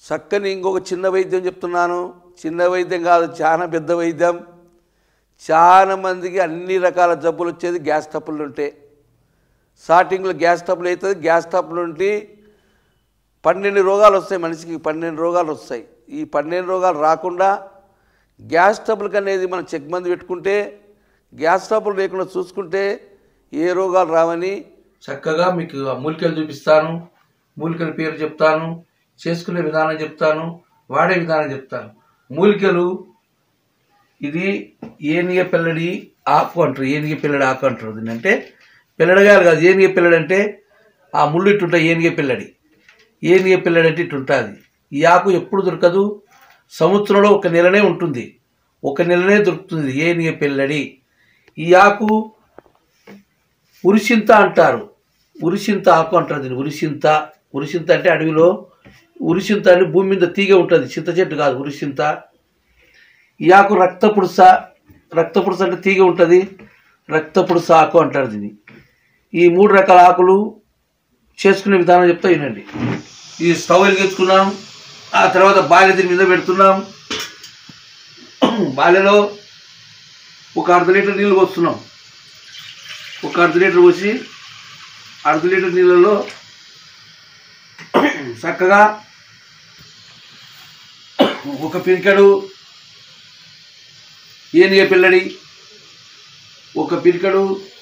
చక్కని ఇంకొక చిన్న వైద్యం చెప్తున్నాను చిన్న వైద్యం కాదు చాలా పెద్ద వైద్యం చాలా మందికి అన్ని రకాల జబ్బులు వచ్చేది గ్యాస్ ట్రబుల్ ఉంటే స్టార్టింగ్లో గ్యాస్ ట్రబుల్ అవుతుంది గ్యాస్ ట్రబుల్ నుండి పన్నెండు రోగాలు వస్తాయి మనిషికి పన్నెండు రోగాలు వస్తాయి ఈ పన్నెండు రోగాలు రాకుండా గ్యాస్ ట్రబుల్కి అనేది మనం చెక్ మంది పెట్టుకుంటే గ్యాస్ ట్రబుల్ లేకుండా చూసుకుంటే ఏ రోగాలు రావని చక్కగా మీకు ఆ మూలికలు చూపిస్తాను మూలికల పేరు చెప్తాను చేసుకునే విధానం చెప్తాను వాడే విధానం చెప్తాను మూలికలు ఇది ఏనిగ పిల్లడి ఆకు అంటారు ఏనిగ పిల్లడి ఆకు అంటారు దీన్ని అంటే పిల్లడగాలు కాదు ఏనిగ పిల్లడి అంటే ఆ ముళ్ళు ఇట్టుంటాయి ఏనిగ పిల్లడి ఏనిగ పిల్లడి అంటే ఇటు ఉంటుంది ఈ ఆకు ఎప్పుడు దొరకదు సంవత్సరంలో ఒక నెలనే ఉంటుంది ఒక నెలనే దొరుకుతుంది ఏనిగ పిల్లడి ఈ ఆకు ఉరిసింత అంటారు ఉరిసింత ఆకు అంటారు దీన్ని ఉరిసింత ఉరిసింత అంటే అడవిలో ఉరిసింత అంటే భూమి మీద తీగ ఉంటుంది చింత చెట్టు కాదు ఉరిసింత ఈ ఆకు రక్తపుడుస రక్తపుడుస అంటే తీగ ఉంటుంది రక్తపుడుస ఆకు అంటారు దీన్ని ఈ మూడు రకాల ఆకులు చేసుకునే విధానం చెప్తా వినండి ఈ స్టవ్ వెలిగించుకున్నాం ఆ తర్వాత బాల్య దీని మీద పెడుతున్నాం బాల్యలో ఒక అర్ధ లీటర్ నీళ్ళు పోస్తున్నాం ఒక అర్ధ లీటర్ పోసి అర్ధ లీటర్ నీళ్ళలో చక్కగా ఒక పిరికడు ఏనిగ పిల్లడి ఒక పిరికడు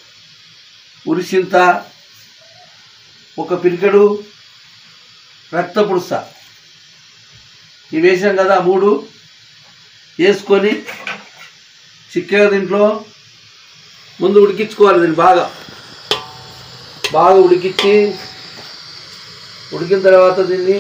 ఉరిసింత ఒక పిరికడు రక్తపుడుస ఇవి వేసాం కదా ఆ మూడు వేసుకొని చిక్కగా దీంట్లో ముందు ఉడికించుకోవాలి దీన్ని బాగా బాగా ఉడికించి ఉడికిన తర్వాత దీన్ని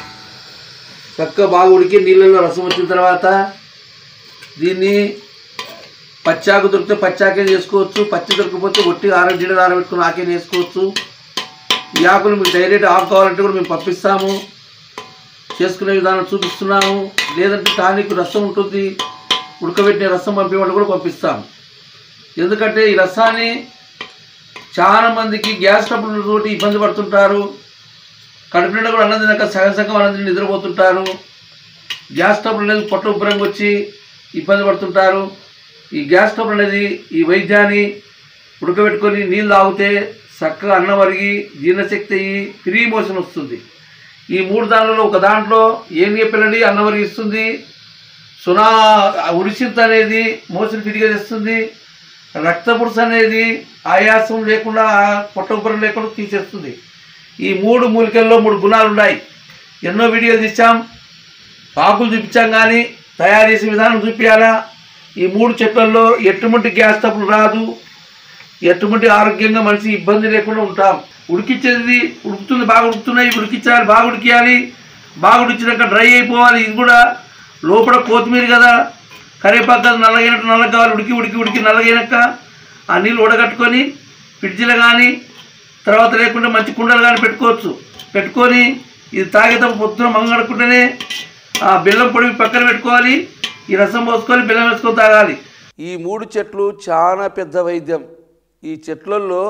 చక్కగా బాగా ఉడికి నీళ్ళలో రసం వచ్చిన తర్వాత దీన్ని పచ్చాకు దొరికితే పచ్చాకే చేసుకోవచ్చు పచ్చి దొరకకపోతే ఒట్టి ఆరం జీడలు ఆరబెట్టుకుని ఆకే వేసుకోవచ్చు ఈ ఆకులు మీకు డైరెక్ట్ ఆకు కావాలంటే కూడా మేము పంపిస్తాము చేసుకునే విధానం చూపిస్తున్నాము లేదంటే టానిక్ రసం ఉంటుంది ఉడకబెట్టిన రసం పంపించమంటే కూడా పంపిస్తాము ఎందుకంటే ఈ రసాన్ని చాలా మందికి గ్యాస్ ట్రబుల్ తోటి ఇబ్బంది పడుతుంటారు కడుపు నిండా కూడా అన్నం తినక సగం సగం అన్నం తిని నిద్రపోతుంటారు గ్యాస్ ట్రబుల్ అనేది పొట్ట ఉబ్బరంగా వచ్చి ఇబ్బంది పడుతుంటారు ఈ గ్యాస్ ట్రబుల్ అనేది ఈ వైద్యాన్ని ఉడకబెట్టుకొని నీళ్ళు తాగితే చక్కగా అన్నం అరిగి జీర్ణశక్తి అయ్యి ఫ్రీ మోషన్ వస్తుంది ఈ మూడు దానిలో ఒక దాంట్లో ఏం చెప్పినది అన్నం అరిగిస్తుంది సునా ఉరిసింత అనేది మోషన్ ఫ్రీగా తెస్తుంది రక్తపురుష అనేది ఆయాసం లేకుండా పొట్ట ఉబ్బరం లేకుండా తీసేస్తుంది ఈ మూడు మూలికల్లో మూడు గుణాలు ఉన్నాయి ఎన్నో వీడియోలు తీసాం ఆకులు చూపించాం కానీ తయారు చేసే విధానం చూపించాలా ఈ మూడు చెట్లలో ఎటువంటి గ్యాస్ ట్రబుల్ రాదు ఎటువంటి ఆరోగ్యంగా మనిషి ఇబ్బంది లేకుండా ఉంటాం ఉడికించేది ఉడుకుతుంది బాగా ఉడుకుతున్నాయి ఉడికించాలి బాగా ఉడికియాలి బాగా ఉడికినాక డ్రై అయిపోవాలి ఇది కూడా లోపల కొత్తిమీర కదా కరివేపాకు కదా నల్లగైనట్టు నల్లగా కావాలి ఉడికి ఉడికి ఉడికి నల్లగైనాక ఆ నీళ్ళు ఉడగట్టుకొని ఫ్రిడ్జ్లో కానీ తర్వాత లేకుండా మంచి కుండలు కానీ పెట్టుకోవచ్చు పెట్టుకొని ఇది తాగేటప్పుడు పొద్దున మంగడుకుంటేనే ఆ బెల్లం పొడి పక్కన పెట్టుకోవాలి ఈ రసం పోసుకొని బెల్లం వేసుకొని తాగాలి ఈ మూడు చెట్లు చాలా పెద్ద వైద్యం ఈ చెట్లలో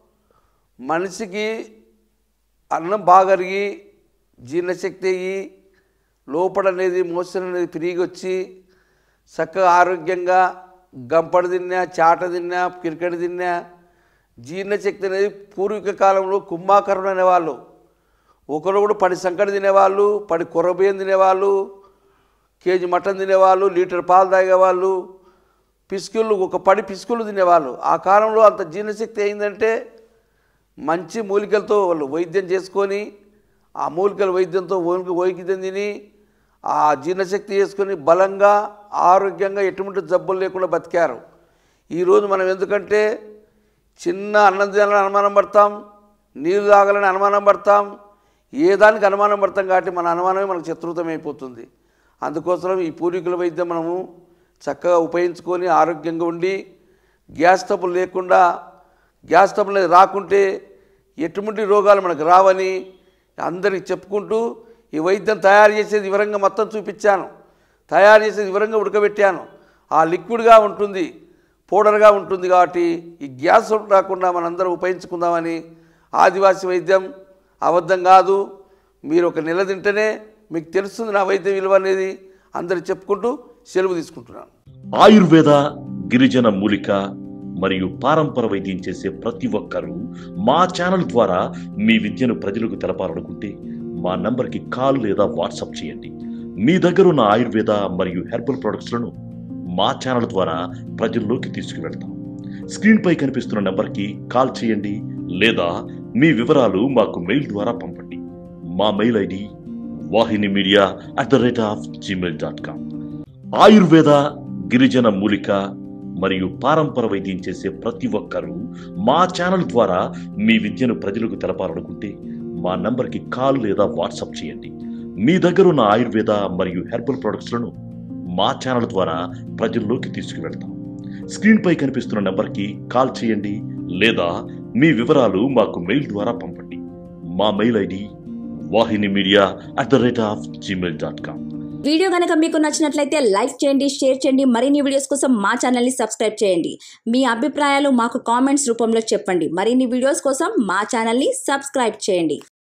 మనిషికి అన్నం బాగా అరిగి జీర్ణశక్తి అయ్యి లోపల అనేది మోషన్ అనేది తిరిగి వచ్చి చక్కగా ఆరోగ్యంగా గంపడు తిన్నా చాట తిన్నా క్రికెట్ తిన్నా జీర్ణశక్తి అనేది పూర్వీక కాలంలో కుంభాకరుడు అనేవాళ్ళు ఒకరు కూడా పడి సంకటి తినేవాళ్ళు పడి కొర్రబియ్యం తినేవాళ్ళు కేజీ మటన్ తినేవాళ్ళు లీటర్ పాలు తాగేవాళ్ళు పిసుకులు ఒక పడి పిసుకులు తినేవాళ్ళు ఆ కాలంలో అంత జీర్ణశక్తి అయిందంటే మంచి మూలికలతో వాళ్ళు వైద్యం చేసుకొని ఆ మూలికల వైద్యంతో ఓనికి వైద్యం తిని ఆ జీర్ణశక్తి చేసుకొని బలంగా ఆరోగ్యంగా ఎటువంటి జబ్బులు లేకుండా బతికారు ఈరోజు మనం ఎందుకంటే చిన్న అన్నం తినాలని అనుమానం పడతాం నీళ్ళు తాగాలని అనుమానం పడతాం ఏ దానికి అనుమానం పడతాం కాబట్టి మన అనుమానమే మనకు శత్రుతం అయిపోతుంది అందుకోసం ఈ పూర్వీకుల వైద్యం మనము చక్కగా ఉపయోగించుకొని ఆరోగ్యంగా ఉండి గ్యాస్ ట్రబుల్ లేకుండా గ్యాస్ ట్రబుల్ అనేది రాకుంటే ఎటువంటి రోగాలు మనకు రావని అందరికి చెప్పుకుంటూ ఈ వైద్యం తయారు చేసేది వివరంగా మొత్తం చూపించాను తయారు చేసేది వివరంగా ఉడకబెట్టాను ఆ లిక్విడ్గా ఉంటుంది పౌడర్గా ఉంటుంది కాబట్టి ఈ గ్యాస్ రాకుండా మనందరం ఉపయోగించుకుందామని ఆదివాసీ వైద్యం అబద్ధం కాదు మీరు ఒక నెల తింటేనే మీకు తెలుస్తుంది నా వైద్య విలువ అనేది అందరికి చెప్పుకుంటూ సెలవు తీసుకుంటున్నాను ఆయుర్వేద గిరిజన మూలిక మరియు పారంపర వైద్యం చేసే ప్రతి ఒక్కరూ మా ఛానల్ ద్వారా మీ విద్యను ప్రజలకు తెలపాలనుకుంటే మా నంబర్కి కాల్ లేదా వాట్సాప్ చేయండి మీ దగ్గర ఉన్న ఆయుర్వేద మరియు హెర్బల్ ప్రొడక్ట్స్లను మా ఛానల్ ద్వారా ప్రజల్లోకి తీసుకువెళ్తాం స్క్రీన్పై కనిపిస్తున్న నెంబర్కి కాల్ చేయండి లేదా మీ వివరాలు మాకు మెయిల్ ద్వారా పంపండి మా mail ID Vahini media at the rate of Gmail dot com ఆయుర్వేద గిరిజన మూలిక మరియు పారంపర వైద్యం చేసే ప్రతి ఒక్కరూ మా ఛానల్ ద్వారా మీ విద్యను ప్రజలకు తెలపాలనుకుంటే మా నంబర్కి కాల్ లేదా వాట్సాప్ చేయండి మీ దగ్గర ఉన్న ఆయుర్వేద మరియు హెర్బల్ ప్రొడక్ట్స్లను మా ఛానల్ ద్వారా ప్రజల్లోకి తీసుకువెళ్తాం స్క్రీన్పై కనిపిస్తున్న నెంబర్కి కాల్ చేయండి లేదా మీ వివరాలు మాకు మెయిల్ ద్వారా పంపండి మా mail ID Vahini media at the rate of Gmail dot com video కనుక మీకు నచ్చినట్లయితే లైక్ చేయండి షేర్ చేయండి మరిన్ని వీడియోస్ కోసం మా ఛానల్ని సబ్స్క్రైబ్ చేయండి మీ అభిప్రాయాలు మాకు కామెంట్స్ రూపంలో చెప్పండి మరిన్ని వీడియోస్ కోసం మా ఛానల్ని సబ్స్క్రైబ్ చేయండి